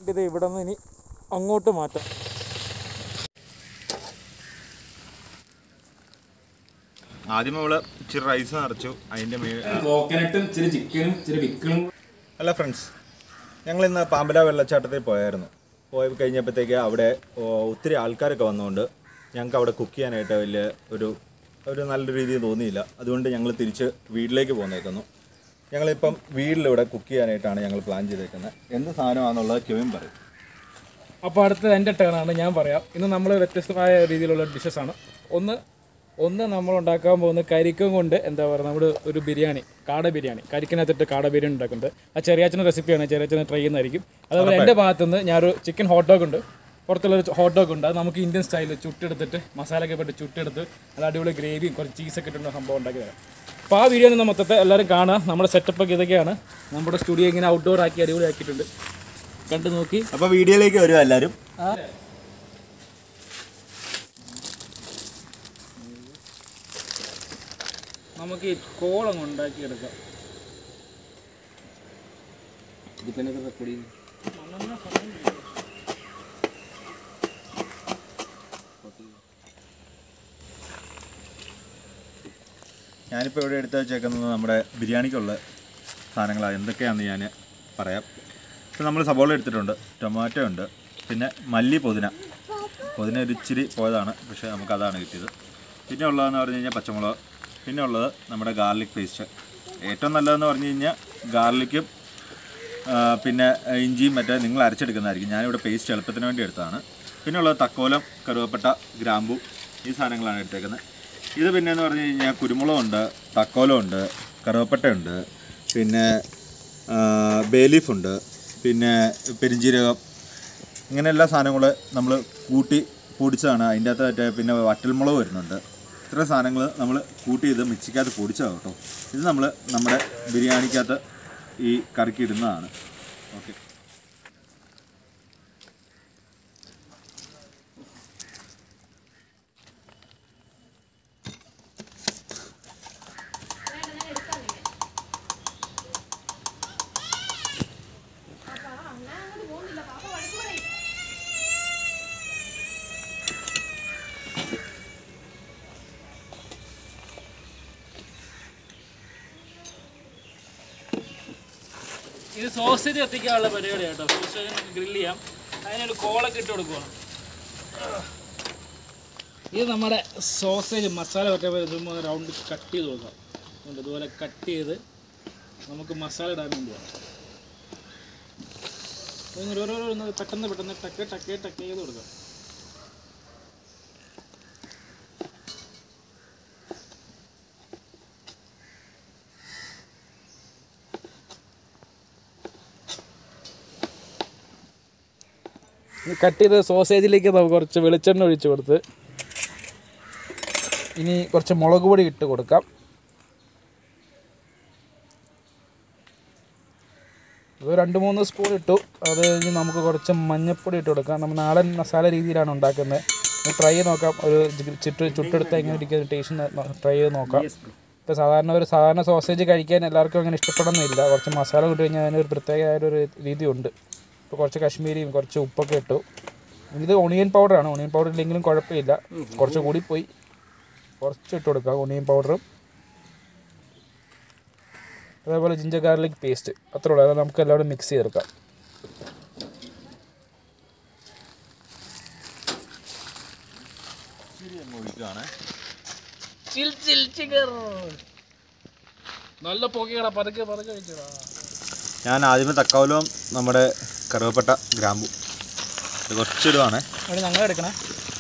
ഇത് ഇവിടെ നിന്ന് ഇനി അങ്ങോട്ട് മാറ്റാം ആദ്യം നമ്മള് ഇച്ചിരി റൈസ് നിറച്ചു അതിന്റെ മേ കോക്കനട്ടും ഇച്ചിരി ചിക്കനും ഇച്ചിരി വിക്കലും അല്ല ഫ്രണ്ട്സ് ഞങ്ങൾ ഇന്ന് പാമ്പല വെള്ളച്ചാട്ടത്തിൽ പോയായിരുന്നു പോയി കഴിഞ്ഞപ്പോഴത്തേക്ക് അവിടെ ഓ, ഒത്തിരി ആൾക്കാരൊക്കെ വന്നുകൊണ്ട് ഞങ്ങൾക്ക് അവിടെ കുക്ക് ചെയ്യാനായിട്ട് വലിയ ഒരു ഒരു നല്ല രീതിയിൽ തോന്നിയില്ല അതുകൊണ്ട് ഞങ്ങൾ തിരിച്ച് വീട്ടിലേക്ക് പോന്നേക്കുന്നു ഞങ്ങളിപ്പം വീട്ടിലിവിടെ കുക്ക് ചെയ്യാനായിട്ടാണ് ഞങ്ങൾ പ്ലാൻ ചെയ്തേക്കുന്നത് എന്ത് സാധനമാണെന്നുള്ളത് കെവിൻ പറയും അപ്പോൾ അടുത്തത് എൻ്റെ ടേണാണ് ഞാൻ പറയാം ഇന്ന് നമ്മൾ വ്യത്യസ്തമായ രീതിയിലുള്ള ഡിഷസ് ആണ് ഒന്ന് ഒന്ന് നമ്മൾ ഉണ്ടാക്കാൻ പോകുന്ന കരിക്കും കൊണ്ട് എന്താ പറയുക നമ്മുടെ ഒരു ബിരിയാണി കാട ബിരിയാണി കരിക്കിനകത്തിട്ട് കാട ബിരിയാണി ഉണ്ടാക്കുന്നുണ്ട് ആ ചെറിയാച്ചൻ്റെ റെസിപ്പിയാണ് ചെറിയാച്ചനെ ട്രൈ ചെയ്യുന്നതായിരിക്കും അതുപോലെ എൻ്റെ ഭാഗത്തുനിന്ന് ഞാനൊരു ചിക്കൻ ഹോട്ട് ഡോഗ് ഉണ്ട് പുറത്തുള്ളൊരു ഹോട്ട് ഡോഗ് ഉണ്ട് അത് നമുക്ക് ഇന്ത്യൻ സ്റ്റൈലിൽ ചുട്ടെടുത്തിട്ട് മസാലയൊക്കെ പെട്ട് ചുട്ടെടുത്ത് നല്ല അടിപൊളി ഗ്രേവിയും കുറച്ച് ചീസൊക്കെ ഇട്ടുള്ള സംഭവം ഉണ്ടാക്കി തരാം അപ്പോൾ ആ വീഡിയോ നിന്ന് മൊത്തത്തെ എല്ലാവരും കാണുക നമ്മുടെ സെറ്റപ്പൊക്കെ ഇതൊക്കെയാണ് നമ്മുടെ സ്റ്റുഡിയോ ഇങ്ങനെ ഔട്ട്ഡോർ ആക്കി അടിപൊളി ആക്കിയിട്ടുണ്ട് കണ്ടു നോക്കി അപ്പോൾ വീഡിയോയിലേക്ക് വരും എല്ലാവരും നമുക്ക് ഈ കോളങ്ങ് ഉണ്ടാക്കിയെടുക്കാം ഞാനിപ്പോൾ ഇവിടെ എടുത്ത് വെച്ചേക്കുന്നത് നമ്മുടെ ബിരിയാണിക്കുള്ള സാധനങ്ങളാണ് എന്തൊക്കെയാണെന്ന് ഞാൻ പറയാം ഇപ്പം നമ്മൾ സബോള എടുത്തിട്ടുണ്ട് ടൊമാറ്റോ ഉണ്ട് പിന്നെ മല്ലി പുതിന പുതിന ഒരു ഇച്ചിരി പോയതാണ് പക്ഷേ നമുക്ക് അതാണ് കിട്ടിയത് പിന്നെ ഉള്ളതെന്ന് പറഞ്ഞു കഴിഞ്ഞാൽ പച്ചമുളക് പിന്നെ ഉള്ളത് നമ്മുടെ ഗാർലിക് പേസ്റ്റ് ഏറ്റവും നല്ലതെന്ന് പറഞ്ഞു കഴിഞ്ഞാൽ ഗാർലിക്കും ആ, പിന്നെ ഇഞ്ചിയും മറ്റേ നിങ്ങൾ അരച്ചെടുക്കുന്നതായിരിക്കും ഞാനിവിടെ പേസ്റ്റ് എളുപ്പത്തിന് വേണ്ടി എടുത്തതാണ് പിന്നെ ഉള്ളത് തക്കോലം കറുവപ്പട്ട ഗ്രാമ്പു ഈ സാധനങ്ങളാണ് എടുത്തേക്കുന്നത് ഇത് പിന്നെ എന്ന് പറഞ്ഞു കഴിഞ്ഞാൽ കുരുമുളകുണ്ട് തക്കോലമുണ്ട് കറുവപ്പട്ടയുണ്ട് പിന്നെ ബേലീഫ് ഉണ്ട് പിന്നെ പെരിഞ്ജീരകം ഇങ്ങനെ എല്ലാ സാധനങ്ങൾ നമ്മൾ കൂട്ടി പൊടിച്ചതാണ് അതിൻ്റെ അകത്ത് മറ്റേ പിന്നെ വറ്റൽമുളക് വരുന്നുണ്ട് ഇത്ര സാധനങ്ങൾ നമ്മൾ കൂട്ടി ഇത് മിക്സിക്കകത്ത് പൊടിച്ചതാണ് കേട്ടോ ഇത് നമ്മൾ നമ്മുടെ ബിരിയാണിക്കകത്ത് ഈ കറിക്ക് ഇടുന്നതാണ് ഓക്കെ ഇത് സോസേജ് എത്തിക്കാനുള്ള പരിപാടി കേട്ടോ സോസേജ് നമുക്ക് ഗ്രില്ല് ചെയ്യാം അതിനൊരു കോളൊക്കെ ഇട്ട് കൊടുക്കുവാണ് ഇത് നമ്മുടെ സോസേജ് മസാല പറ്റുമ്പോൾ റൗണ്ട് കട്ട് ചെയ്ത് കൊടുക്കാം അതുകൊണ്ട് ഇതുപോലെ കട്ട് ചെയ്ത് നമുക്ക് മസാല ഇടാൻ വേണ്ടിയാണ് ഇങ്ങനെ ഓരോരോ ഒന്ന് പെട്ടെന്ന് പെട്ടെന്ന് ടക്ക് ടക്ക് ടക്ക് ചെയ്ത് കൊടുക്കാം കട്ട് ചെയ്ത സോസേജിലേക്ക് നമുക്ക് കുറച്ച് വെളിച്ചെണ്ണ ഒഴിച്ച് കൊടുത്ത് ഇനി കുറച്ച് മുളക് പൊടി ഇട്ട് കൊടുക്കാം ഇത് രണ്ട് മൂന്ന് സ്പൂൺ ഇട്ടു അത് കഴിഞ്ഞ് നമുക്ക് കുറച്ച് മഞ്ഞൾപ്പൊടി ഇട്ട് കൊടുക്കാം നമ്മൾ നാടൻ മസാല രീതിയിലാണ് ഉണ്ടാക്കുന്നത് ട്രൈ ചെയ്ത് നോക്കാം ഒരു ജി- ചുറ്റ് ചുട്ടെടുത്ത് എങ്ങനെ ഇരിക്കുന്ന ടേസ്റ്റ് ട്രൈ ചെയ്ത് നോക്കാം ഇപ്പോൾ സാധാരണ ഒരു സാധാരണ സോസേജ് കഴിക്കാൻ എല്ലാവർക്കും അങ്ങനെ ഇഷ്ടപ്പെടണമെന്നില്ല കുറച്ച് മസാല ഇട്ട് കഴിഞ്ഞാൽ അതിനൊരു പ്രത്യേകമായൊരു രീതിയുണ്ട് ഇപ്പോൾ കുറച്ച് കശ്മീരിയും കുറച്ച് ഉപ്പൊക്കെ ഇട്ടു ഇത് ഒണിയൻ പൗഡറാണ് ഒണിയൻ പൗഡർ ഇല്ലെങ്കിലും കുഴപ്പമില്ല കുറച്ച് കൂടി പോയി കുറച്ച് ഇട്ട് കൊടുക്കാം ഒണിയൻ പൗഡറും അതേപോലെ ജിഞ്ചർ ഗാർലിക് പേസ്റ്റ് അത്രേ ഉള്ളൂ അത് നമുക്ക് എല്ലാവരും മിക്സ് ചെയ്തെടുക്കാം ഒഴിക്കുകയാണ് ചിൽ ചിൽ ചിക്കർ നല്ല പോക്കിക്കടാ പതുക്കെ പതുക്കെ കഴിച്ചടാ ഞാൻ ആദ്യമേ തക്കാവലവും നമ്മുടെ കറുവപ്പട്ട ഗ്രാമ്പു ഇത് കുറച്ചിടുവാണ് അവിടെ ഞങ്ങൾ എടുക്കണേ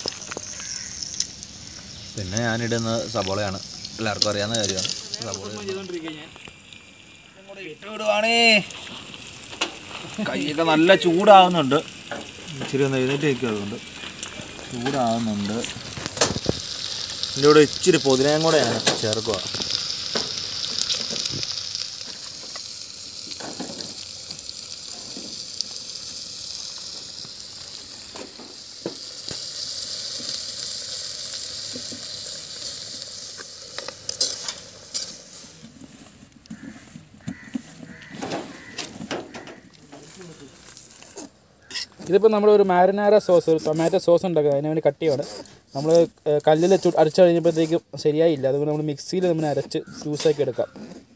പിന്നെ ഞാനിടുന്നത് സബോളയാണ് എല്ലാവർക്കും അറിയാവുന്ന കാര്യമാണ് സബോള ചെയ്തോണ്ടിരിക്കുക ഞാൻ ഇട്ടുവിടുവാണേ കൈയൊക്കെ നല്ല ചൂടാവുന്നുണ്ട് ഇച്ചിരി ഒന്ന് എഴുന്നേറ്റ് നിൽക്കും അതുകൊണ്ട് ചൂടാവുന്നുണ്ട് ഇതിൻ്റെ കൂടെ ഇച്ചിരി പുതിനയും കൂടെ ഞാൻ ചേർക്കുക ഇതിപ്പോൾ നമ്മളൊരു മാരിനാര സോസ് ഒരു ടൊമാറ്റോ സോസ് ഉണ്ടാക്കുന്നത് അതിന് വേണ്ടി കട്ട് ചെയ്യാണ് നമ്മൾ കല്ലിൽ ചു അരച്ച് കഴിഞ്ഞപ്പോഴത്തേക്കും ശരിയായില്ല അതുകൊണ്ട് നമ്മൾ മിക്സിയിൽ നമ്മൾ അരച്ച് ജ്യൂസാക്കി എടുക്കാം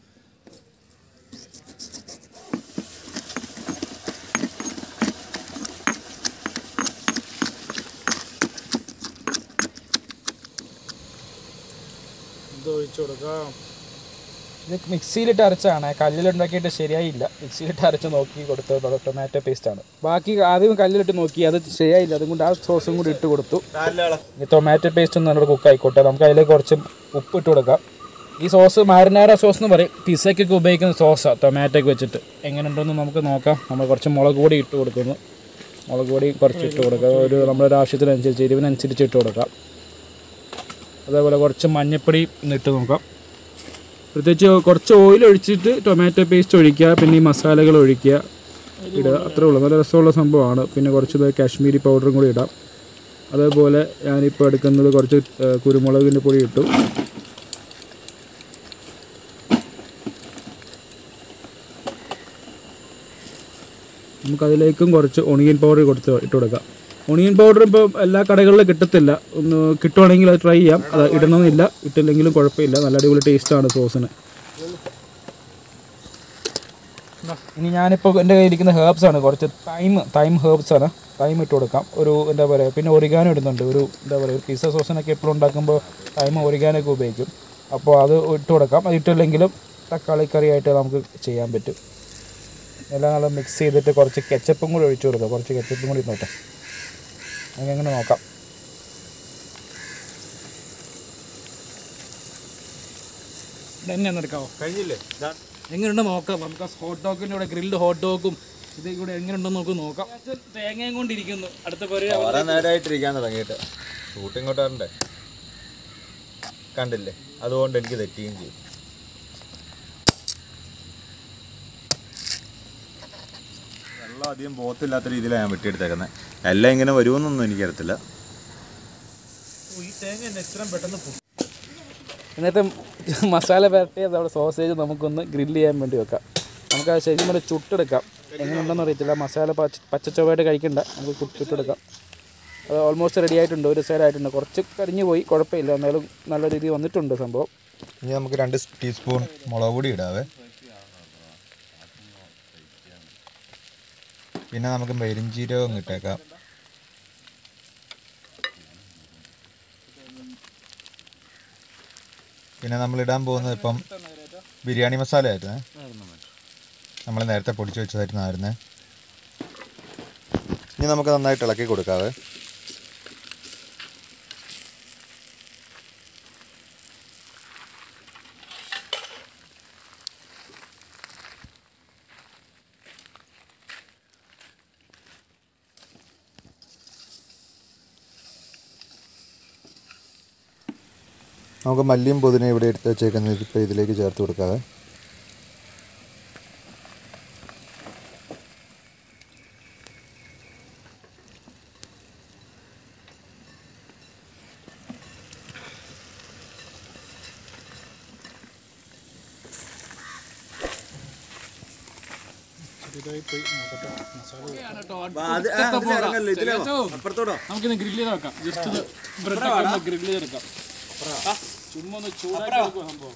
ഇത് ഒഴിച്ചു കൊടുക്കാം ഇത് മിക്സിയിലിട്ട് അരച്ചാണ് കല്ലിലുണ്ടാക്കിയിട്ട് ശരിയായില്ല മിക്സിയിലിട്ട് അരച്ച് നോക്കി കൊടുത്ത ടൊമാറ്റോ പേസ്റ്റാണ് ബാക്കി ആദ്യം കല്ലിലിട്ട് നോക്കി അത് ശരിയായില്ല അതുകൊണ്ട് ആ സോസും കൂടി ഇട്ട് കൊടുത്തു ഈ ടൊമാറ്റോ പേസ്റ്റ് ഒന്ന് നമ്മുടെ കുക്ക് ആയിക്കോട്ടെ നമുക്ക് അതിലേക്ക് കുറച്ച് ഉപ്പ് ഇട്ട് കൊടുക്കാം ഈ സോസ് മാരിനാര സോസ് എന്ന് പറയും പിസയ്ക്കൊക്കെ ഉപയോഗിക്കുന്ന സോസാണ് ടൊമാറ്റോക്ക് വെച്ചിട്ട് എങ്ങനെയുണ്ടെന്ന് നമുക്ക് നോക്കാം നമ്മൾ കുറച്ച് മുളക് പൊടി ഇട്ട് കൊടുക്കുന്നു മുളക് പൊടി കുറച്ച് ഇട്ട് കൊടുക്കുക ഒരു നമ്മുടെ ഒരു ആവശ്യത്തിനനുസരിച്ച് എരിവിനനുസരിച്ച് ഇട്ട് കൊടുക്കാം അതേപോലെ കുറച്ച് മഞ്ഞൾപ്പൊടി ഒന്ന് ഇട്ട് നോക്കാം പ്രത്യേകിച്ച് കുറച്ച് ഓയിൽ ഒഴിച്ചിട്ട് ടൊമാറ്റോ പേസ്റ്റ് ഒഴിക്കുക പിന്നെ ഈ മസാലകൾ ഒഴിക്കുക ഇടുക അത്രേ ഉള്ളൂ നല്ല രസമുള്ള സംഭവമാണ് പിന്നെ കുറച്ച് കാശ്മീരി പൗഡറും കൂടി ഇടാം അതേപോലെ ഞാനിപ്പോൾ എടുക്കുന്നത് കുറച്ച് ഏഹ്, കുരുമുളകിൻ്റെ പൊടി ഇട്ടു നമുക്കതിലേക്കും കുറച്ച് ഒണിയൻ പൗഡർ കൊടുത്ത് ഇട്ട് കൊടുക്കാം ഒണിയൻ പൗഡർ ഇപ്പോൾ എല്ലാ കടകളിലും കിട്ടത്തില്ല ഒന്ന് കിട്ടുവാണെങ്കിൽ അത് ട്രൈ ചെയ്യാം അത് ഇടണമെന്നില്ല ഇട്ടില്ലെങ്കിലും കുഴപ്പമില്ല നല്ല അടിപൊളി ടേസ്റ്റാണ് സോസിന് ഇനി ഞാനിപ്പോൾ എൻ്റെ കയ്യിലിരിക്കുന്ന ഹേർബ്സ് ആണ് കുറച്ച് തൈം തൈം ഹേർബ്സ് ആണ് തൈം ഇട്ട് കൊടുക്കാം ഒരു എന്താ പറയുക പിന്നെ ഒറിഗാനോ ഇടുന്നുണ്ട് ഒരു എന്താ പറയുക പിസ്സ സോസിനൊക്കെ എപ്പോഴും ഉണ്ടാക്കുമ്പോൾ തൈം ഒറിഗാനൊക്കെ ഉപയോഗിക്കും അപ്പോൾ അത് ഇട്ട് കൊടുക്കാം അത് ഇട്ടില്ലെങ്കിലും തക്കാളി കറിയായിട്ട് നമുക്ക് ചെയ്യാൻ പറ്റും എല്ലാം നല്ല മിക്സ് ചെയ്തിട്ട് കുറച്ച് കെച്ചപ്പും കൂടി ഒഴിച്ചു കൊടുക്കാം കുറച്ച് കെച്ചപ്പും കൂടി ഇന്നോട്ടെ നമുക്ക് എങ്ങനെ നോക്കാം എന്നെ എടുക്കാവോ കഴിഞ്ഞില്ലേ എങ്ങനെയുണ്ട് നോക്കാം നമുക്ക് ആ ഹോട്ട് ഡോഗിൻ്റെ കൂടെ ഗ്രിൽഡ് ഹോട്ട് ഡോഗും ഇത് കൂടെ എങ്ങനെയുണ്ടെന്ന് നമുക്ക് നോക്കാം തേങ്ങയും കൊണ്ടിരിക്കുന്നു അടുത്ത പരിപാടി കുറെ നേരമായിട്ടിരിക്കാൻ തുടങ്ങിയിട്ട് ഷൂട്ടിംഗ് കൊട്ടാറുണ്ട് കണ്ടില്ലേ അതുകൊണ്ട് എനിക്ക് തെറ്റുകയും ചെയ്യും വെള്ളം അധികം പോത്തില്ലാത്ത രീതിയിലാണ് ഞാൻ വെട്ടിയെടുത്തേക്കുന്നത് എല്ലാം ഇങ്ങനെ വരുമെന്നൊന്നും എനിക്കറിയത്തില്ല ഈ തേങ്ങ എന്നെ ഇത്രയും പെട്ടെന്ന് ഇന്നത്തെ മസാല പുരട്ടിയ നമ്മുടെ സോസേജ് നമുക്കൊന്ന് ഗ്രില്ല് ചെയ്യാൻ വേണ്ടി വെക്കാം നമുക്ക് ആ ശരിക്കും കൂടെ ചുട്ടെടുക്കാം എങ്ങനെയുണ്ടെന്ന് അറിയത്തില്ല മസാല പച്ച പച്ചച്ചൊവ്വായിട്ട് കഴിക്കണ്ട നമുക്ക് ചുട്ട് ചുട്ടെടുക്കാം അത് ഓൾമോസ്റ്റ് റെഡി ആയിട്ടുണ്ട് ഒരു സൈഡ് ആയിട്ടുണ്ട് കുറച്ച് കരിഞ്ഞു പോയി കുഴപ്പമില്ല എന്നാലും നല്ല രീതിയിൽ വന്നിട്ടുണ്ട് സംഭവം ഇനി നമുക്ക് രണ്ട് ടീസ്പൂൺ മുളക് പൊടി ഇടാവേ പിന്നെ നമുക്ക് പെരിഞ്ചീരകം ഇട്ടേക്കാം പിന്നെ നമ്മൾ ഇടാൻ പോകുന്നത് ഇപ്പം ബിരിയാണി മസാല ആയിരുന്നേ നമ്മൾ നേരത്തെ പൊടിച്ചു വെച്ചതായിരുന്നായിരുന്നേ ഇനി നമുക്ക് നന്നായിട്ട് ഇളക്കി കൊടുക്കാവേ നമുക്ക് മല്ലിയും പുതിന ഇവിടെ എടുത്ത് വെച്ചേക്കുന്നത് ഇപ്പോൾ ഇതിലേക്ക് ചേർത്ത് കൊടുക്കാവേ നമുക്കിന്ന് ഗ്രില്ല് ചെയ്ത് വെക്കാം ജസ്റ്റ് ഇത് ബ്രെഡൊക്കെ ഒന്ന് ഗ്രില്ല് ചെയ്തെടുക്കാം ചുമ്മാ ഒന്ന് ചൂടാക്കി എടുക്കുക സംഭവം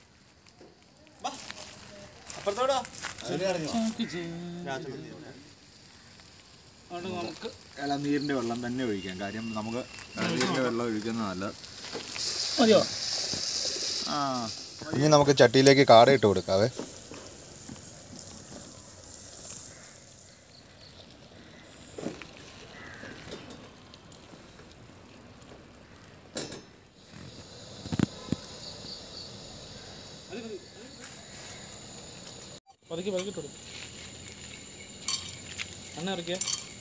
അതുകൊണ്ട് നമുക്ക് ഇളനീരിൻ്റെ വെള്ളം തന്നെ ഒഴിക്കാം കാര്യം നമുക്ക് ഇളനീരിൻ്റെ വെള്ളം ഒഴിക്കുന്നത് നല്ല മതിയോ ആ ഇനി നമുക്ക് ചട്ടിയിലേക്ക് കാട ഇട്ട് കൊടുക്കാവേ പതുക്കി പതുക്കി ഇട്ട് കൊടുക്കും എണ്ണ ഇറക്കിയ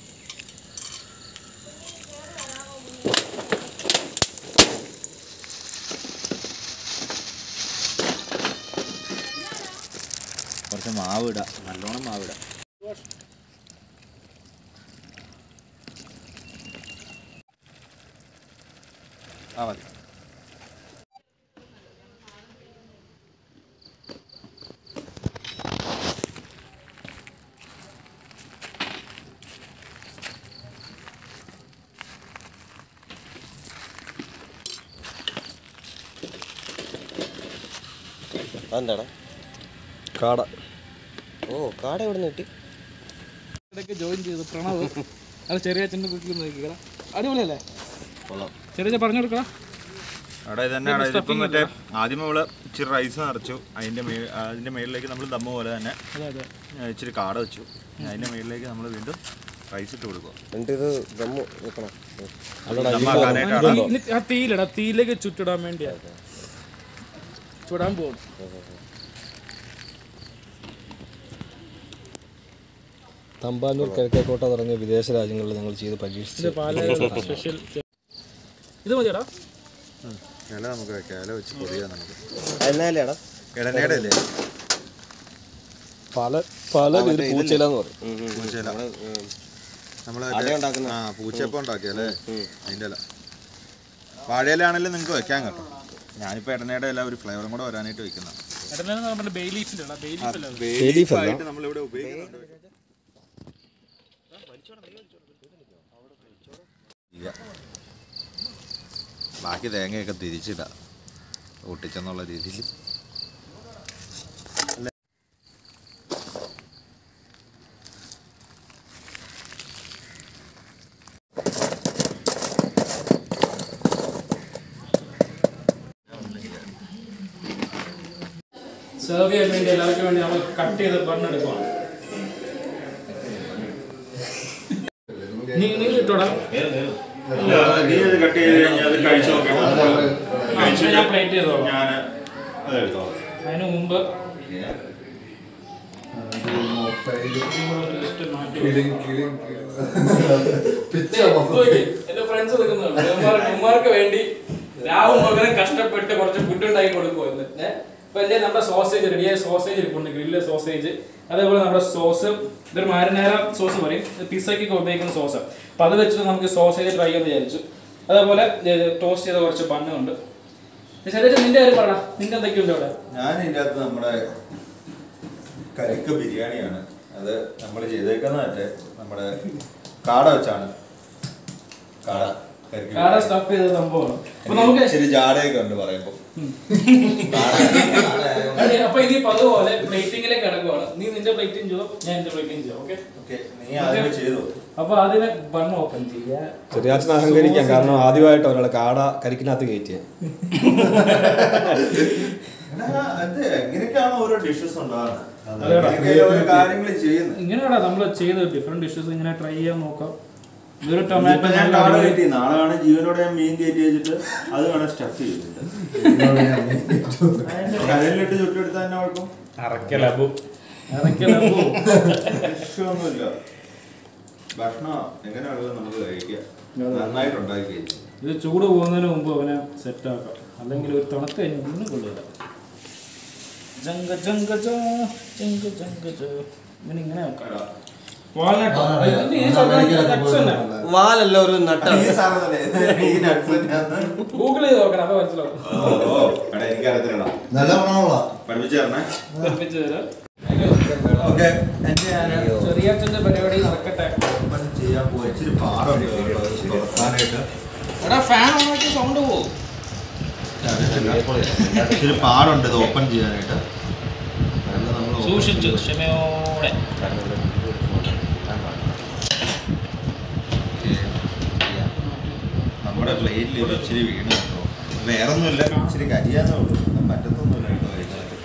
കുറച്ച് മാവ് ഇടാം നല്ലോണം മാവ് ഇടാം ആ മതി അതെന്താടാ കാട ഓ കാട എവിടെ നിന്ന് കിട്ടി ഇടയ്ക്ക് ജോയിൻ ചെയ്തു പ്രണവ് അത് ചെറിയ അച്ഛൻ്റെ കുക്കിൽ നോക്കിക്കടാ അടിപൊളിയല്ലേ ചെറിയ പറഞ്ഞു കൊടുക്കടാ അവിടെ ഇത് തന്നെയാണ് ഇതിപ്പം മറ്റേ ആദ്യം നമ്മൾ ഇച്ചിരി റൈസ് നിറച്ചു അതിൻ്റെ മേ അതിൻ്റെ മേളിലേക്ക് നമ്മൾ ദമ്മ പോലെ തന്നെ അതെ അതെ ആ, ഇച്ചിരി കാട വെച്ചു അതിൻ്റെ മേളിലേക്ക് നമ്മൾ വീണ്ടും റൈസ് ഇട്ട് കൊടുക്കുക എന്നിട്ട് ഇത് ദമ്മ് വെക്കണം ദമ്മ ആക്കാനായിട്ടാണ് തീ- ഇനി ആ തീയിലടാ തീയിലേക്ക് ചുറ്റിടാൻ വേണ്ടിയാ ചുടാൻ പോകും തമ്പാനൂർ കിഴക്കേക്കോട്ട തുടങ്ങിയ വിദേശ രാജ്യങ്ങളിൽ ഞങ്ങൾ ചെയ്ത് പരീക്ഷിച്ചു ഇത് പാലയുടെ സ്പെഷ്യൽ ഇത് മതിയടാ ഇല നമുക്ക് വെക്കാം ഇല വെച്ച് പൊടിയാ നമുക്ക് അതിനാലേടാ ഇടനയുടെ അല്ലേ പല പല പേര് പൂച്ചയില എന്ന് പറയും പൂച്ചയില നമ്മൾ ഉണ്ടാക്കുന്ന. ആ പൂച്ചയപ്പം ഉണ്ടാക്കിയല്ലേ അതിൻ്റെ ഇല വാഴയിലാണെങ്കിലും നിങ്ങൾക്ക് വെക്കാൻ കേട്ടോ ഞാനിപ്പോൾ ഇടനയുടെ ഇല ഒരു ഫ്ലേവറും കൂടെ വരാനായിട്ട് വെക്കുന്ന ഇടനെന്ന് പറഞ്ഞ ബേ ലീഫിൻ്റെ ബേ ലീഫല്ല ബേലീഫ് അല്ല ആയിട്ട് നമ്മളിവിടെ ഉപയോഗിക്കുന്നുണ്ട് ഇല്ല. ബാക്കി തേങ്ങയൊക്കെ തിരിച്ചിടാം ഒട്ടിച്ചെന്നുള്ള രീതിയിൽ സെർവ് ചെയ്യാൻ വേണ്ടി എല്ലാവർക്കും വേണ്ടി നമ്മൾ കട്ട് ചെയ്ത് ബണ്ണെടുക്കുവാണ് നീ നീ ഇട്ടോടാ കട്ട് ചെയ്ത് കഴിഞ്ഞാൽ അത് കഴിച്ചു ആ, ഞാൻ പ്ലേറ്റ് ചെയ്തോളാം ഞാൻ അതെടുത്തോ അതിന് മുമ്പ് just മാറ്റി നോക്കി, എന്റെ ഫ്രണ്ട്സ് നിൽക്കുന്നുണ്ട് ഉമ്മാർക്ക് ഉമ്മാർക്ക് വേണ്ടി രാവും പകരം കഷ്ടപ്പെട്ട് കുറച്ച് ഫുഡ് ഉണ്ടാക്കി കൊടുക്കുമെന്ന് അപ്പൊ എന്റെ നമ്മുടെ സോസേജ് റെഡിയായ സോസേജ് ഇരിപ്പുണ്ട് ഗ്രില്ല് സോസേജ് അതേപോലെ നമ്മുടെ സോസ് ഇതൊരു മാരിനേര സോസ് പറയും പിസയ്ക്കൊക്കെ ഉപയോഗിക്കുന്ന സോസ് അപ്പൊ അത് വെച്ചിട്ട് നമുക്ക് സോസേജ് ട്രൈ ചെയ്യാന്ന് വിചാരിച്ചു അതേപോലെ ടോസ്റ്റ് ചെയ്ത കുറച്ച് ബണ്ണുണ്ട് ശരി നിന്റെ കാര്യം പറയണം നിന്റെ എന്തൊക്കെയുണ്ട് അവിടെ ഞാൻ ഇതിൻ്റെ അകത്ത് നമ്മുടെ കരിക്ക ബിരിയാണിയാണ് അത് നമ്മൾ ചെയ്തേക്കുന്ന മറ്റേ നമ്മുടെ കാട വെച്ചാണ് കാട കരിക്ക് കാട സ്റ്റഫ് ചെയ്ത സംഭവമാണ് അപ്പൊ നമുക്ക് ഇച്ചിരി ജാടയൊക്കെ ഉണ്ട് പറയുമ്പോ അതെ, അപ്പൊ ഇനി അതുപോലെ പ്ലേറ്റിംഗിലേക്ക് കിടക്കുവാണ് നീ നിന്റെ പ്ലേറ്റിംഗ് ചെയ്തോ ഞാൻ എന്റെ പ്ലേറ്റിംഗ് ചെയ്യാം ഓക്കെ ഓക്കെ നീ ആദ്യമേ ചെയ്തു അപ്പൊ ആദ്യമേ ബണ്ണ് ഓപ്പൺ ചെയ്യാ ചെറിയാച്ചൻ അഹങ്കരിക്കാം കാരണം ആദ്യമായിട്ട് ഒരാളെ കാട കരിക്കിനകത്ത് കയറ്റിയ അതെ എങ്ങനെയൊക്കെയാണ് ഓരോ ഡിഷസ് ഉണ്ടാകുന്നത് അതെടാ. അങ്ങനെയൊക്കെയാണ് ഓരോ കാര്യങ്ങൾ ചെയ്യുന്നത് ഇങ്ങനെയാടാ നമ്മൾ ചെയ്ത് ഡിഫറെന്റ് ഡിഷസ് ഇങ്ങനെ ട്രൈ ചെയ്യാൻ നോക്കാം ഇതൊരു ഇപ്പൊ ടൊമാറ്റോ ഞാൻ കാട കയറ്റി നാളെ വേണം ജീവനോടെ ഞാൻ മീൻ കയറ്റി വെച്ചിട്ട് അത് വേണം സ്റ്റഫ് ചെയ്തിട്ട് കടലിലിട്ട് ചുട്ടെടുത്താൽ തന്നെ കുഴപ്പം അറക്കലബു അറക്കലബു വിഷയമൊന്നുമില്ല ഭക്ഷണം എങ്ങനെയുള്ളത് നമുക്ക് കഴിക്കാം നന്നായിട്ട് ഉണ്ടാക്കി കഴിച്ചു ഇത് ചൂട് പോകുന്നതിന് മുമ്പ് അവനെ സെറ്റ് ആക്കാം അല്ലെങ്കിൽ ഒരു തണുത്ത് കഴിഞ്ഞ് ഒന്നും കൊള്ളില്ല ജങ്ക ജങ്ക ജ, ജങ്ക ജങ്ക ജ. ഇങ്ങനെ ഇങ്ങനെ വെക്കാം വാൾനട്ട് വാലല്ല ഒരു നട്ടാണ് ഈ സാധനമല്ലേ? ഈ nuts തന്നെയാണ്. ഗൂഗിൾ ചെയ്ത് നോക്കണം അപ്പൊ മനസ്സിലാവും ഓ, ഓ, എടാ, എനിക്കറിയത്തില്ലടാ. നല്ല മണമുള്ള പഠിപ്പിച്ചു തരണേ പഠിപ്പിച്ചു തരാം ഓക്കെ എന്റെ ഞാന് ചെറിയ അച്ഛന്റെ പരിപാടി നടക്കട്ടെ ഓപ്പൺ ചെയ്യാൻ പോവാ. ഇച്ചിരി പാടുണ്ട് കേട്ടോ, ഇത് തുറക്കാനായിട്ട് എടാ ഫാൻ ഓണാക്കി സൗണ്ട് പോകും ഇച്ചിരി പാടുണ്ട് ഇത് ഓപ്പൺ ചെയ്യാനായിട്ട് നല്ല നമ്മൾ open സൂക്ഷിച്ചു ക്ഷമയോടെ നമ്മുടെ പ്ലേറ്റിൽ ഇത് ഇച്ചിരി വീണ് കേട്ടോ വേറെ ഒന്നുമില്ല ഇച്ചിരി കരിയാന്നേ ഉള്ളൂ ഒന്നും പറ്റത്തൊന്നുമില്ല കേട്ടോ കഴിക്കാനായിട്ട്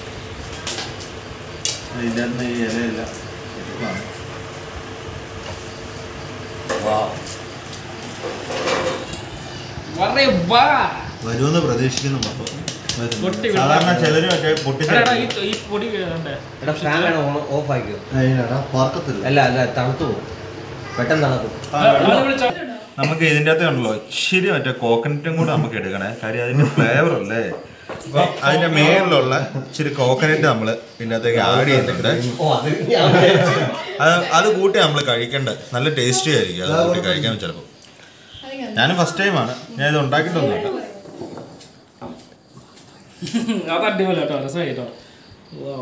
ഇതിൻ്റെ അകത്ത് ഈ ഇലയില്ല എടുക്കുവാണ് വരേ വാ വരുമെന്ന് പ്രതീക്ഷിക്കുന്നു മൊത്തം പൊട്ടി വീഴും. സാധാരണ ചിലര് മറ്റേ പൊട്ടിച്ച എടാ, എടാ, ഈ ഈ പൊടി വീഴണ്ടേ എടാ ഫാൻ വേണം ഓഫ് ആക്കിയോ അതിനടാ പറക്കത്തില്ല അല്ല അല്ല തണുത്തു പോകും പെട്ടെന്ന് തണുക്കും ആളെ വിളിച്ചാ നമുക്ക് ഇതിൻ്റെ അകത്ത് കണ്ടല്ലോ ഇച്ചിരി മറ്റേ കോക്കനറ്റും കൂടെ നമുക്ക് എടുക്കണേ കാര്യം അതിന്റെ ഫ്ലേവർ അല്ലേ അപ്പൊ അതിന്റെ മേളിലുള്ള ഇച്ചിരി കോക്കനറ്റ് നമ്മൾ ഇതിൻ്റെ അകത്തേക്ക് ആഡ് ചെയ്യുന്നുണ്ട് ഓ അത് ഞാൻ വിചാരിച്ചു. അത് അത് കൂട്ടി നമ്മൾ കഴിക്കേണ്ടത് നല്ല ടേസ്റ്റി ആയിരിക്കും അത് കൂട്ടി കഴിക്കാൻ ചിലപ്പോൾ ഞാൻ ഫസ്റ്റ് ടൈമാണ് ഞാൻ ഇത് ഉണ്ടാക്കിയിട്ടൊന്നുമില്ല അത് അടിപൊളി കേട്ടോ രസമായി കേട്ടോ Wow.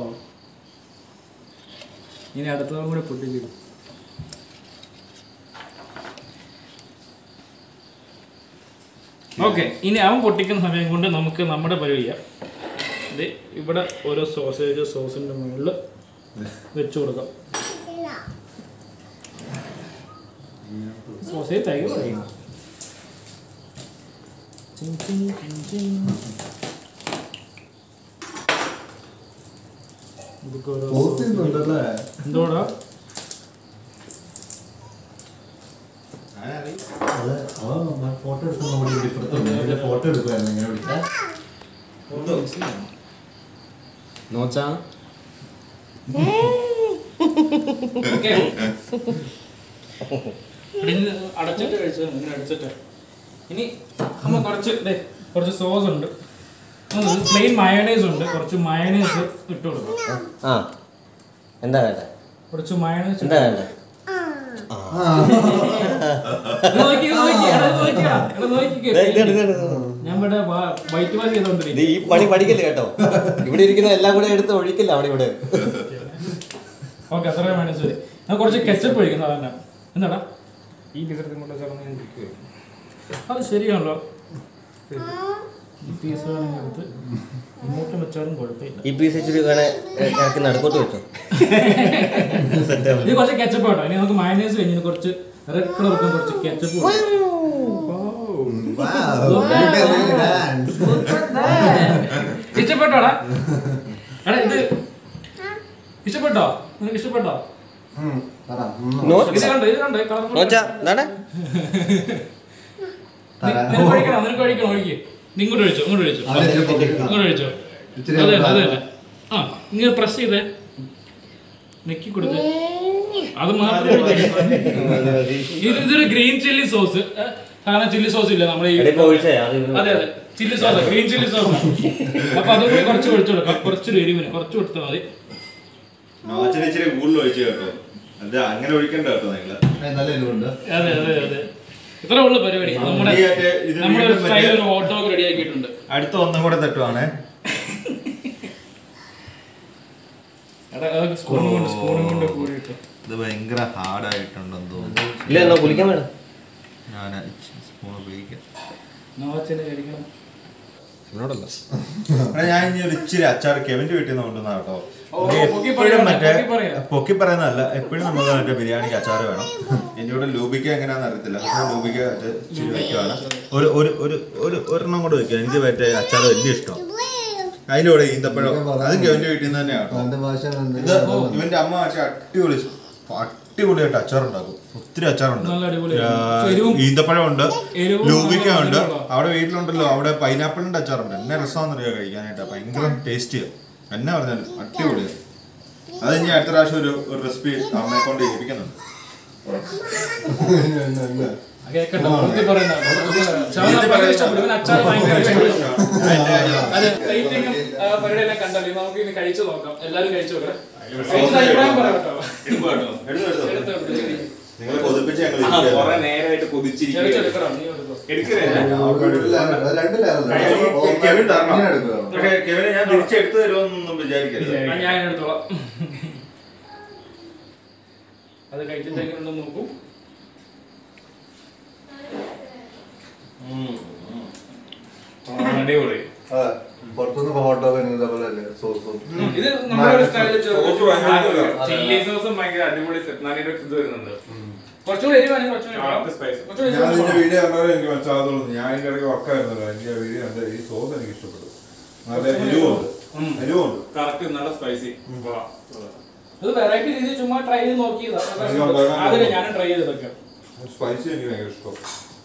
ഇനി അടുത്തതും കൂടെ പൊട്ടിക്കും ഓക്കെ ഇനി അവൻ പൊട്ടിക്കുന്ന സമയം കൊണ്ട് നമുക്ക് നമ്മുടെ പരിപാടി ചെയ്യാം ഇത് ഇവിടെ ഓരോ സോസേജ് സോസിൻ്റെ മുകളിൽ വെച്ച് കൊടുക്കാം സോസേജ് തൈര് കഴിക്കണം ചിങ് ചിങ് ചിങ് ചിങ്. ഇതൊക്കെ ഓരോ പോത്തുന്നുണ്ടല്ലേ എന്തോടാ അതെ അവൻ ഫോട്ടോ എടുക്കുന്ന നമ്മൾ ഇവിടെ ഇപ്പുറത്തുണ്ട് ഫോട്ടോ എടുക്കുമായിരുന്നു ഇങ്ങനെ വിളിച്ചാൽ നോച്ചാ ഓക്കേ. ഇടിഞ്ഞ് അടച്ചിട്ട് കഴിച്ചത് ഇങ്ങനെ അടച്ചിട്ട് ഇനി നമ്മൾ കുറച്ച് ദേ, കുറച്ച് സോസ് ഉണ്ട് പ്ലെയിൻ മയണൈസ് ഉണ്ട് കുറച്ച് മയണൈസ് ഇട്ട് കൊടുക്കാം ആ എന്താ വേണ്ടേ കുറച്ച് മയണൈസ് എന്താ വേണ്ടേ ഞാൻ ഇവിടെ വൈറ്റ് വാഷ് ചെയ്തോണ്ടിരിക്കും ഇത് ഈ പണി പഠിക്കില്ല കേട്ടോ ഇവിടെ ഇരിക്കുന്ന എല്ലാം കൂടെ എടുത്ത് ഒഴിക്കില്ല അവിടെ ഇവിടെ ഓക്കെ അത്രയും മയണൈസ് മതി ഞാൻ കുറച്ച് കെച്ചപ്പ് ഒഴിക്കും സാധാരണ എന്താടാ ഈ പിസറത്തിൽ കൊണ്ട് ചേർന്ന് ഞാൻ ഇരിക്കുകയായിരുന്നു അത് ശരിയാണല്ലോ ഈ പീസ് വേണമെങ്കിൽ എടുത്ത് ഇങ്ങോട്ട് വെച്ചാലും കുഴപ്പമില്ല ഈ പീസ് ഇച്ചിരി വേണേ ഇറക്കി നടുക്കോട്ട് വെച്ചോ ഇത് കുറച്ച് കെച്ചപ്പ് കേട്ടോ ഇനി നമുക്ക് മയനൈസ് കഴിഞ്ഞ് ഇനി കുറച്ച് റെഡ് കളർ കുറച്ച് കെച്ചപ്പ് ഇഷ്ടപ്പെട്ടോടാ എടാ ഇത് ഇഷ്ടപ്പെട്ടോ നിനക്ക് ഇഷ്ടപ്പെട്ടോ ഇത് കണ്ടോ ഇത് കണ്ടോ കളർ നോച്ചാ എന്താണ് നിനക്ക് ഒഴിക്കണോ നിനക്ക് ഒഴിക്കണോ ഒഴിക്ക് നീ ഇങ്ങോട്ട് ഒഴിച്ചോ ഇങ്ങോട്ട് ഒഴിച്ചോ ഇങ്ങോട്ട് ഒഴിച്ചോ അതെ അതെ അതെ ആ ഇങ്ങനെ പ്രസ് ചെയ്തേ നെക്കി കൊടുത്തേ അത് മാത്രം കൊടുത്തേ. ഇത് ഇതൊരു ഗ്രീൻ ചില്ലി സോസ് സാധാരണ ചില്ലി സോസ് ഇല്ല നമ്മുടെ ഈ ഇപ്പൊ ഒഴിച്ചേ അത് അതെ അതെ chilli sauce green chilli sauce അപ്പൊ അതും കൂടി കുറച്ച് ഒഴിച്ചു കൊടുക്കാം കുറച്ചൊരു എരിവിന് കുറച്ച് കൊടുത്താൽ മതി നോച്ചിന് ഇച്ചിരി കൂടുതൽ ഒഴിച്ചു കേട്ടോ അത് അങ്ങനെ ഒഴിക്കണ്ട കേട്ടോ നിങ്ങള് നല്ല എരിവുണ്ട് അതെ അതെ അതെ ഇത്ര ഉള്ള പരിപാടി നമ്മുടെ ഈ മറ്റേ ഇത് നമ്മുടെ ഒരു വീണ്ടും സ്റ്റൈൽ മറ്റേ- ഒരു ഹോട്ട് ഡോഗ് റെഡി ആക്കിയിട്ടുണ്ട് അടുത്ത ഒന്നും കൂടെ തട്ടുവാണേ എടാ സ്പൂണും കൊണ്ട് സ്പൂണും കൊണ്ട് കൂടിയിട്ട് ഇത് ഭയങ്കര ഹാർഡായിട്ടുണ്ടെന്ന് തോന്നുന്നു ഇല്ല എന്നാ കുളിക്കാൻ വേണം ഞാൻ സ്പൂൺ ഉപയോഗിക്കാം നോച്ചനെ കഴിക്കണം എന്നോടല്ല എടാ, ഞാൻ ഇനി ഒരു ഇച്ചിരി അച്ചാർ കെവിന്റെ വീട്ടിൽ നിന്ന് കൊണ്ടുവന്ന കേട്ടോ ഓ, പൊക്കി എപ്പോഴും പറയാം, മറ്റേ പൊക്കി പറയാം. പൊക്കി പറയുന്നതല്ല എപ്പോഴും നമുക്ക് മറ്റേ ബിരിയാണിക്ക് അച്ചാർ വേണം എന്നോട് ലൂബിക്ക എങ്ങനെയാണെന്ന് അറിയത്തില്ല പക്ഷേ ലൂബിക്ക മറ്റേ ഇച്ചിരി വെക്കുവാണ് ഒരു ഒരു ഒരു ഒരു ഒരെണ്ണം കൂടെ വെക്കുക എനിക്ക് മറ്റേ അച്ചാർ വലിയ ഇഷ്ടം അതിൻ്റെ കൂടെ ഈന്തപ്പഴം അതും കെവിന്റെ വീട്ടിൽ നിന്ന് തന്നെയാണ് കേട്ടോ അവന്റെ ഭാഷ ഇത് ഇവന്റെ അമ്മ മറ്റേ അടിപൊളി അടിപൊളിയായിട്ട് അച്ചാർ ഉണ്ടാക്കും ഒത്തിരി അച്ചാറുണ്ട് നല്ല അടിപൊളിയാണ്. ആ, എരിവും- ഈന്തപ്പഴം ഉണ്ട് എരിവും ലൂബിക്ക ഉണ്ട് മധുരമുള്ള. അവിടെ വീട്ടിലുണ്ടല്ലോ അവിടെ പൈനാപ്പിളിന്റെ അച്ചാറുണ്ട് എന്നെ രസമാണെന്നറിയോ കഴിക്കാനായിട്ട് ഭയങ്കര ടേസ്റ്റിയാണ് എന്നെ പറഞ്ഞാലും അടിപൊളിയാണ് അത് ഇനി അടുത്ത പ്രാവശ്യം ഒരു ഒരു റെസിപ്പി അമ്മയെ കൊണ്ട് ഇരിക്കുന്നുണ്ട് കേക്കണ്ട പൊക്കി പറയുന്നതാണ്. ശവന ഭയങ്കര ഇഷ്ടപ്പെടും. ഇവന് അച്ചാർ ഭയങ്കര ഇഷ്ടപ്പെടും. അതെ, plating ഉം, ആ, പരിപാടിയെല്ലാം കണ്ടല്ലോ. ഇനി നമുക്ക് ഇനി കഴിച്ചു നോക്കാം എല്ലാരും കഴിച്ചു നോക്കണേ കഴിച്ചിട്ട് അഭിപ്രായം പറയാം കേട്ടോ. എടുത്തോ, എടുത്തോ. എടുത്തോ, എടുത്തോ. നിങ്ങളെ കൊതിപ്പിച്ച് ഞങ്ങൾ ആ, ഇരിക്കുകയാണ്. കുറെ നേരമായിട്ട് ചെറിച്ച് കൊതിച്ചിരിക്കുകയാണ് എടുക്കണം, നീ എടുത്തോ. എടുക്കണേ രണ്ട് ലെയർ കെവിൻ തരണം. എടുക്കുക പക്ഷേ കെവിനെ ഞാൻ തിരിച്ചെടുത്തു തരുമെന്നൊന്നും വിചാരിക്കരുത് ആ, ഞാൻ എടുത്തോളാം അത് കഴിച്ചിട്ട് എങ്ങനെയുണ്ടെന്ന് നോക്കൂ അടിപൊളി പുറത്തുനിന്ന് ഫോട്ടോ വരുന്നത് പോലെ അല്ലേ സോസും ഇത് നമ്മുടെ ഒരു സ്റ്റൈലിൽ സോസ് ഭയങ്കര ചില്ലി സോസും ഭയങ്കര അടിപൊളി സെറ്റ് ഇത് വരുന്നുണ്ട് കുറച്ചുകൂടി എരിവാണ് കുറച്ചുകൂടി ആ, അത് spice. കുറച്ചുകൂടി ഞാൻ എരിവ് ഇതിന്റെ വീഡിയോ കണ്ടപ്പോൾ എനിക്ക് മനസ്സിലാകത്തുള്ളൂ ഞാൻ ഇതിന്റെ ഇടയ്ക്ക് വർക്കായിരുന്നല്ലോ എനിക്ക് ആ വീഡിയോ കണ്ട് ഈ സോസ് എനിക്ക് ഇഷ്ടപ്പെട്ടു നല്ല എരിവുണ്ട് എരിവുണ്ട് കറക്റ്റ് നല്ല സ്പൈസി ഇത് വെറൈറ്റി രീതിയിൽ ചുമ്മാ ട്രൈ ചെയ്ത് നോക്കിയതാ ഇത് ഉണ്ടാക്കാൻ അതിന് ഞാനും ട്രൈ ചെയ്തതൊക്കെ സ്പൈസി എനിക്ക് ഭയങ്കര ഇഷ്ടം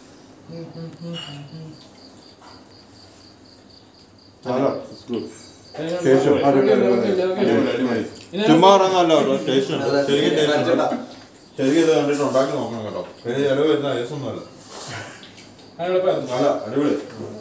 ചുമ്മാ ഇറങ്ങാമല്ലോ ടേസ്റ്റ് ഉണ്ട് ശരിക്കും ടേസ്റ്റ് ഉണ്ട് ശരിക്കും ഇത് കണ്ടിട്ട് ഉണ്ടാക്കി നോക്കണം കേട്ടോ വലിയ ചിലവ് വരുന്ന കേസൊന്നുമല്ല നല്ല അടിപൊളി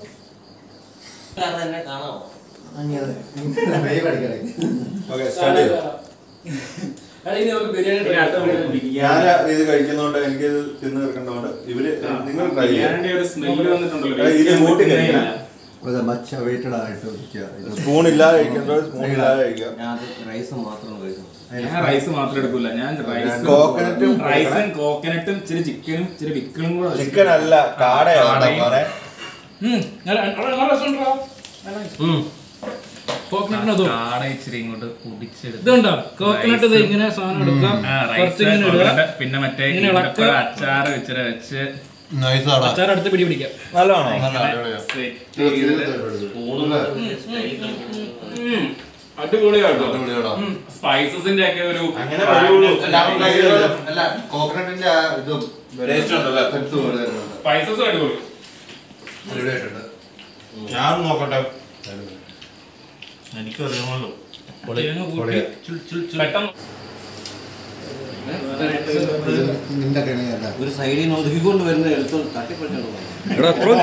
തന്നെ കാണാമോ കടിക്കണേ ഓക്കെ സ്റ്റാർട്ട് ചെയ്തു ഇനി നമുക്ക് ബിരിയാണി try ചെയ്യാം. ഞാൻ ഇത് കഴിക്കുന്നതുകൊണ്ട് എനിക്ക് ഇത് തിന്ന് തീർക്കേണ്ടതുകൊണ്ട് ഇവര് നിങ്ങൾ ട്രൈ ചെയ്യാം ബിരിയാണിയുടെ ഒരു സ്മെല്ല് വന്നിട്ടുണ്ടല്ലോ എടാ, ഇത് കൂട്ടി കഴിക്കണം. അതെ മച്ച വെയിറ്റഡ് ആയിട്ട് വെക്കുക ഇത് സ്പൂൺ ഇല്ലാതെ കഴിക്കേണ്ടത് സ്പൂൺ ഇല്ലാതെ കഴിക്കുക ഞാൻ അത് റൈസ് മാത്രം കഴിക്കുന്നു ഞാൻ റൈസ് മാത്രം എടുക്കൂല ഞാൻ റൈസും കോക്കനട്ടും റൈസും കോക്കനട്ടും ഇച്ചിരി ചിക്കനും ഇച്ചിരി പിക്കിളും കൂടെ വെച്ച് ചിക്കൻ അല്ല കാടയാണ് കാടയും. മോനെ ഉം, നല്ല- നല്ല- നല്ല രസമുണ്ടല്ലോ. നല്ല nice. കോക്കനട്ടിന് അതും കാട ഇച്ചിരി ഇങ്ങോട്ട് കുടിച്ചെടുത്ത് ഇതുണ്ടോ കോക്കനട്ട് ഇത് ഇങ്ങനെ സാധനം എടുക്കാം ആ, കുറച്ച് rice, ഇങ്ങനെ ഇടുക coconut, പിന്നെ മറ്റേ ഇങ്ങനെ ഇളക്കുക. ഈന്തപ്പഴ അച്ചാറ് വെച്ചിട്ട് വെച്ച് നൈസാടാ അച്ചാർ അടുത്ത് പിടി പിടിക്കാം നല്ലതാണോ സെറ്റ് ചെയ്ത് അടിപൊളിയാട്ടോ സ്പൈസസിന്റെ ഒക്കെ ഒരു അങ്ങനെ വരുള്ളൂ അല്ല കോക്കനട്ടിന്റെ ആ ഇതും സ്പൈസസും അടിപൊളി ഞാൻ നോക്കട്ടെ എനിക്കറിയാമല്ലോ തേങ്ങ കൂട്ടി ചുൾ ചുൾ ചുൾ. പെട്ടെന്ന് നിന്റെ കണിയല്ല ഒരു സൈഡിൽ നിന്ന് ഒതുക്കിക്കൊണ്ട് വരുന്ന എടുത്ത് തട്ടിപ്പറിച്ചോണ്ട്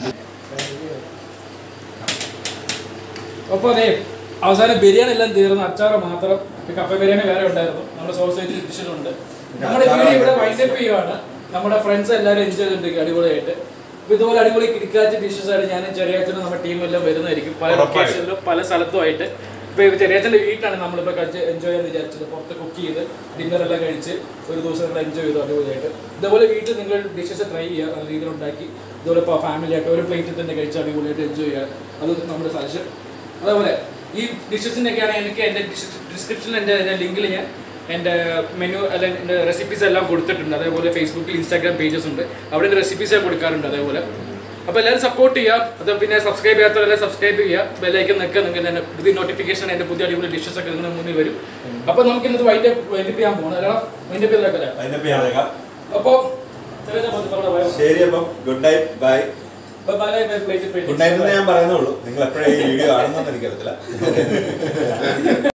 അപ്പോൾ അതെ അവസാനം ബിരിയാണി എല്ലാം തീർന്നു അച്ചാറ് മാത്രം ഈ കപ്പ ബിരിയാണി വേറെ ഉണ്ടായിരുന്നു നമ്മുടെ സോസൈറ്റി ഡിഷിലുണ്ട് നമ്മുടെ വീഡിയോ ഇവിടെ വൈൻഡപ്പ് ചെയ്യുവാണ് നമ്മുടെ ഫ്രണ്ട്സ് എല്ലാവരും എൻജോയ് ചെയ്തിട്ടുണ്ട് അടിപൊളിയായിട്ട് അപ്പോൾ ഇതുപോലെ അടിപൊളി കിടക്കാച്ച ഡിഷസ് ആയിട്ട് ഞാനും ചെറിയച്ഛനും നമ്മുടെ ടീമെല്ലാം വരുന്നതായിരിക്കും പല ലൊക്കേഷനിലും പല സ്ഥലത്തുമായിട്ട് ഇപ്പോൾ ചെറിയച്ഛൻ്റെ വീട്ടിലാണ് നമ്മളിപ്പോൾ കഴിച്ച് എൻജോയ് ചെയ്യാൻ വിചാരിച്ചത് പുറത്ത് കുക്ക് ചെയ്ത് ഡിന്നർ എല്ലാം കഴിച്ച് ഒരു ദിവസം നിങ്ങൾ എൻജോയ് ചെയ്തു അടിപൊളിയായിട്ട് ഇതുപോലെ വീട്ടിൽ നിങ്ങൾ ഡിഷസ് ട്രൈ ചെയ്യുക നല്ല രീതിയിൽ ഉണ്ടാക്കി ഇതുപോലെ ഇപ്പോൾ ഫാമിലി ആയിട്ട് ഒരു പ്ലേറ്റിൽ തന്നെ കഴിച്ച് അടിപൊളിയായിട്ട് എൻജോയ് ചെയ്യുക അത് നമ്മുടെ സജഷൻ അതേപോലെ ഈ ഡിഷസിനൊക്കെയാണ് എനിക്ക് എൻ്റെ ഡിസ്ക്രിപ്ഷനിൽ എൻ്റെ എൻ്റെ ലിങ്കിൽ ഞാൻ എൻ്റെ മെനു അല്ല എൻ്റെ റെസിപ്പീസ് എല്ലാം കൊടുത്തിട്ടുണ്ട് അതേപോലെ ഫേസ്ബുക്കിൽ ഇൻസ്റ്റാഗ്രാം പേജസ് ഉണ്ട് അവിടെ എൻ്റെ റെസിപ്പീസ് ഞാൻ കൊടുക്കാറുണ്ട് അതേപോലെ അപ്പോൾ എല്ലാവരും സപ്പോർട്ട് ചെയ്യുക അത് പിന്നെ സബ്സ്ക്രൈബ് ചെയ്യാത്തവരെല്ലാം സബ്സ്ക്രൈബ് ചെയ്യുക ബെല്ലൈക്കൻ നിൽക്കുക നിങ്ങൾക്ക് എൻ്റെ പുതിയ നോട്ടിഫിക്കേഷൻ എൻ്റെ പുതിയ അടിപൊളി ഡിഷസ് ഒക്കെ നിങ്ങളുടെ മുന്നിൽ വരും അപ്പോൾ നമുക്ക് ഇന്നത്തെ വൈൻഡ് വൈൻഡപ്പ് ചെയ്യാൻ പോകണം അല്ല വൈൻഡപ്പ് ചെയ്തേക്കല്ലേ അതിന്റെ പേരേക്കാം അപ്പോൾ ചെറിയ ബൈ ശരി അപ്പം good night bye bye bye plate good night എന്ന് ഞാൻ പറയുന്നുള്ളൂ നിങ്ങൾ എപ്പോഴാണ് ഈ വീഡിയോ കാണുന്നതെന്ന് എനിക്കറിയത്തില്ല